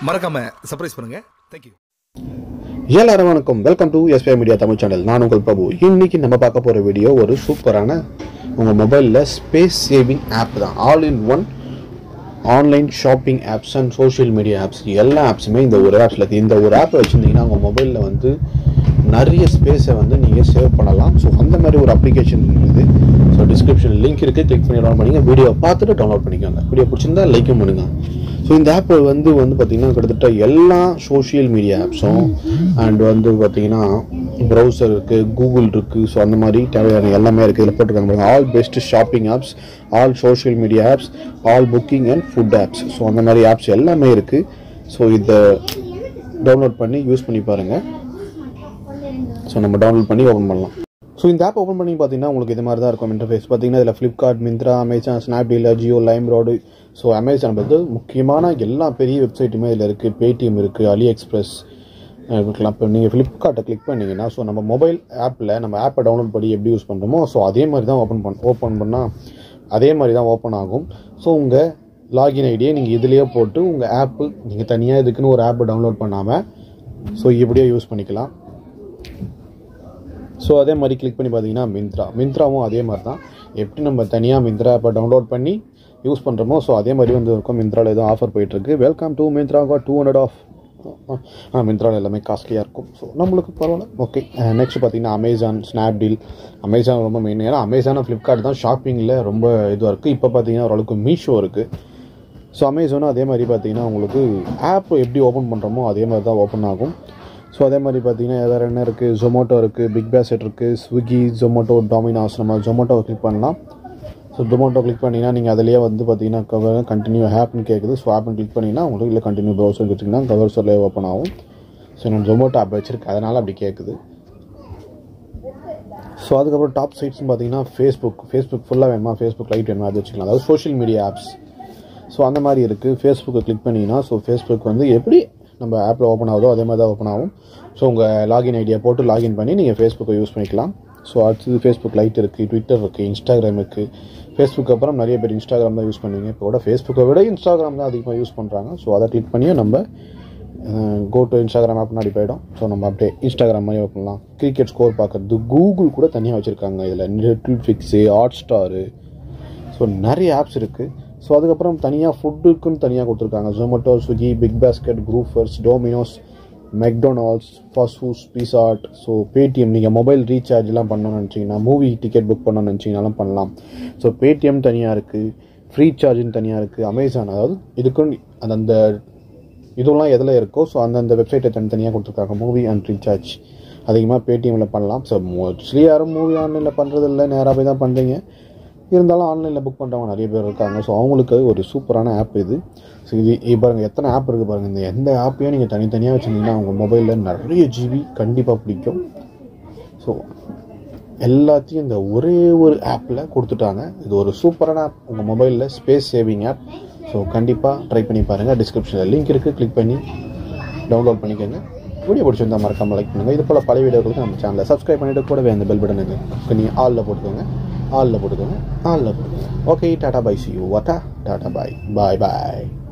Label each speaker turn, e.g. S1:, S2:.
S1: மறக்காம சர்ப்ரைஸ் பண்ணுங்க தேங்க்யூ
S2: எல்லாரும் வணக்கம் welcome to SBI media Tamil channel நான் உங்கள் பிரபு இன்னைக்கு நம்ம பார்க்க போகிற வீடியோ ஒரு சூப்பரான உங்கள் மொபைலில் ஸ்பேஸ் சேவிங் ஆப் தான் all in one online shopping apps and social media apps எல்லா ஆப்ஸுமே இந்த ஒரு ஆப்ஸில் இருக்குது இந்த ஒரு ஆப்பை வச்சுருந்தீங்கன்னா உங்கள் மொபைலில் வந்து நிறைய ஸ்பேஸை வந்து நீங்கள் சேவ் பண்ணலாம் ஸோ அந்த மாதிரி ஒரு அப்ளிகேஷன் இருக்குது ஸோ டிஸ்கிரிப்ஷன் லிங்க் இருக்குது கிளிக் பண்ணி டவுன் பண்ணிங்க வீடியோ பார்த்துட்டு டவுன்லோட் பண்ணிக்கோங்க வீடியோ பிடிச்சிருந்தா லைக்கும் பண்ணுங்க ஸோ இந்த ஆப் வந்து வந்து பார்த்திங்கன்னா கிட்டத்தட்ட எல்லா சோஷியல் மீடியா ஆப்ஸும் அண்ட் வந்து பார்த்திங்கன்னா ப்ரௌசர் இருக்குது கூகுள் இருக்குது ஸோ அந்த மாதிரி தேவையான எல்லாமே இருக்குது இதில் போட்டிருக்காங்க பாருங்க all best shopping apps all social media apps all booking and food apps so அந்த மாதிரி ஆப்ஸ் எல்லாமே இருக்குது ஸோ இதை டவுன்லோட் பண்ணி யூஸ் பண்ணி பாருங்கள் ஸோ நம்ம டவுன்லோட் பண்ணி ஓப்பன் பண்ணலாம் ஸோ இந்த ஆப் ஓப்பன் பண்ணி பார்த்தீங்கன்னா உங்களுக்கு இது மாதிரி தான் இருக்கும் இன்டர்ஃபேஸ் பார்த்தீங்கன்னா இதில் Flipkart Myntra Amazon Snapdeal Jio LimeRoad so Amazon வந்து முக்கியமான எல்லா பெரிய வெப்சைட்டுமே இதில் இருக்குது பேடிஎம் இருக்குது அலி எக்ஸ்பிரஸ் இருக்கலாம் இப்போ நீங்கள் ஃப்ளிப்கார்ட்டை கிளிக் பண்ணீங்கன்னா ஸோ நம்ம மொபைல் ஆப்பில் நம்ம ஆப்பை டவுன்லோட் பண்ணி எப்படி யூஸ் பண்ணுறோமோ ஸோ அதே மாதிரி தான் ஓப்பன் பண்ண ஓப்பன் பண்ணால் அதே மாதிரி தான் ஓப்பன் ஆகும் ஸோ உங்கள் லாகின் ஐடியை நீங்கள் இதுலேயே போட்டு உங்கள் ஆப்பு நீங்கள் தனியாக இதுக்குன்னு ஒரு ஆப்பை டவுன்லோட் பண்ணாமல் ஸோ இப்படியே யூஸ் பண்ணிக்கலாம் ஸோ அதே மாதிரி கிளிக் பண்ணி பார்த்தீங்கன்னா மிந்த்ரா மிந்த்ராவும் அதே மாதிரி தான் எப்படி நம்ம தனியாக மிந்த்ரா ஆப்பை டவுன்லோட் பண்ணி யூஸ் பண்ணுறோமோ ஸோ அதே மாதிரி வந்து இருக்கும் மிந்த்ராவில் எதுவும் ஆஃபர் போயிட்டுருக்கு welcome to Myntra got two hundred off ah மிந்த்ராவில் எல்லாமே காஸ்ட்லியாக இருக்கும் ஸோ நம்மளுக்கு பரவாயில்ல ஓகே நெக்ஸ்ட் பார்த்தீங்கன்னா அமேசான் ஸ்னாப்டீல் அமேசான் ரொம்ப மெயின் ஏன்னா அமேசான் ஃப்ளிப்கார்ட் தான் ஷாப்பிங்கில் ரொம்ப இதுவாக இருக்குது இப்போ பார்த்தீங்கன்னா ஓரளவுக்கு மீஷோ இருக்குது ஸோ அமேசானும் அதே மாதிரி பார்த்தீங்கன்னா உங்களுக்கு ஆப் எப்படி ஓப்பன் பண்ணுறோமோ அதே மாதிரி தான் ஓப்பன் ஆகும் ஸோ அதே மாதிரி பார்த்தீங்கன்னா வேறு என்ன இருக்குது ஜொமேட்டோ இருக்குது பிக் பேஸ்கெட் இருக்குது ஸ்விக்கி ஜொமேட்டோ டாமினாஸ் நம்ம ஜொமேட்டோவை கிளிக் பண்ணலாம் ஸோ ஜொமேட்டோ கிளிக் பண்ணிங்கன்னா நீங்கள் அதிலேயே வந்து பார்த்தீங்கன்னா கவர் கண்டினியூ ஆப்னு கேட்குது ஸோ ஆப்னு கிளிக் பண்ணிங்கன்னா உங்களுக்கு இல்லை கண்டினியூ ப்ரௌசர் வச்சிங்கன்னா கவர்ஸரில் ஓப்பன் ஆகும் ஸோ நான் ஜொமேட்டோ ஆப் வச்சிருக்கேன் அதனால் அப்படி கேட்குது ஸோ அதுக்கப்புறம் டாப் சைட்ஸ்னு பார்த்தீங்கன்னா ஃபேஸ்புக் ஃபேஸ்புக் ஃபுல்லாக வேணுமா ஃபேஸ்புக் லைட் வேணுமா அது வச்சுக்கலாம் அதாவது சோஷியல் மீடியா ஆப்ஸ் ஸோ அந்த மாதிரி இருக்குது ஃபேஸ்புக்கை கிளிக் பண்ணிங்கன்னா ஸோ ஃபேஸ்புக் வந்து எப்படி நம்ம ஆப்பில் ஓப்பன் ஆகுதோ அதே மாதிரி தான் ஓப்பன் ஆகும் ஸோ உங்கள் லாகின் ஐடியா போட்டு லாகின் பண்ணி நீங்கள் ஃபேஸ்புக்கை யூஸ் பண்ணிக்கலாம் ஸோ அடுத்தது ஃபேஸ்புக் லைட் இருக்குது ட்விட்டர் இருக்குது இன்ஸ்டாகிராம் இருக்குது ஃபேஸ்புக் அப்புறம் நிறைய பேர் இன்ஸ்டாகிராம் தான் யூஸ் பண்ணுவீங்க இப்போ கூட ஃபேஸ்புக்கை விட இன்ஸ்டாகிராம் தான் அதிகமாக யூஸ் பண்ணுறாங்க ஸோ அதை கிளிக் பண்ணியே நம்ம கோ டு இன்ஸ்டாகிராம் ஆப் முன்னாடி போயிடும் ஸோ நம்ம அப்படியே இன்ஸ்டாகிராம் மாதிரி பண்ணலாம் கிரிக்கெட் ஸ்கோர் பார்க்குறது கூகுள் கூட தனியாக வச்சுருக்காங்க இதில் நெட்ஃப்ளிக்ஸு ஹாட் ஸ்டாரு ஸோ நிறைய ஆப்ஸ் இருக்குது ஸோ அதுக்கப்புறம் தனியாக ஃபுட்டுக்குன்னு தனியாக கொடுத்துருக்காங்க Zomato Swiggy BigBasket Grofers Domino's McDonald's fast foods பீஸாட் ஸோ பேடிஎம் நீங்கள் மொபைல் ரீசார்ஜ்லாம் பண்ணணும்னு நினச்சிங்கன்னா மூவி டிக்கெட் புக் பண்ணணும்னு நினச்சிங்கனாலும் பண்ணலாம் ஸோ பேடிஎம் தனியாக இருக்குது ஃப்ரீ சார்ஜின்னு தனியாக இருக்குது அமேசான் அதாவது இதுக்குன்னு அந்தந்த இதெல்லாம் எதில் இருக்கோ ஸோ அந்தந்த வெப்சைட்டை தனித்தனியாக கொடுத்துருக்காங்க மூவி அண்ட் ரீசார்ஜ் அதிகமாக பேடிஎம்மில் பண்ணலாம் ஸோ மோஸ்ட்லி யாரும் மூவி ஆன்லைனில் பண்ணுறது இல்லை நேராக போய் தான் பண்ணுறீங்க இருந்தாலும் ஆன்லைனில் புக் பண்ணுறவங்க நிறைய பேர் இருக்காங்க ஸோ அவங்களுக்கு அது ஒரு சூப்பரான ஆப் இது ஸோ இது இது பாருங்கள் எத்தனை ஆப் இருக்குது பாருங்கள் இந்த எந்த ஆப்பையும் நீங்கள் தனித்தனியாக வச்சுருந்தீங்கன்னா உங்கள் மொபைலில் நிறைய ஜிபி கண்டிப்பாக பிடிக்கும் ஸோ எல்லாத்தையும் இந்த ஒரே ஒரு ஆப்பில் கொடுத்துட்டாங்க இது ஒரு சூப்பரான ஆப் உங்கள் மொபைலில் ஸ்பேஸ் சேவிங் ஆப் ஸோ கண்டிப்பாக ட்ரை பண்ணி பாருங்கள் டிஸ்கிரிப்ஷனில் லிங்க் இருக்குது கிளிக் பண்ணி டவுன்லோட் பண்ணிக்கோங்க வீடியோ பிடிச்சிருந்தா மறக்காமல் லைக் பண்ணுங்கள் இது போல் பல வீடியோக்களுக்கு நம்ம சேனலை சப்ஸ்கிரைப் பண்ணிவிட்டு கூடவே அந்த பெல் பட்டனுக்கு பண்ணி ஆலில் போட்டுக்கோங்க ஆலில் போட்டுக்கோங்க ஆலில் போட்டுக்கோங்க okay tata bye see you வாட்டா டாடா பாய் பாய் பாய்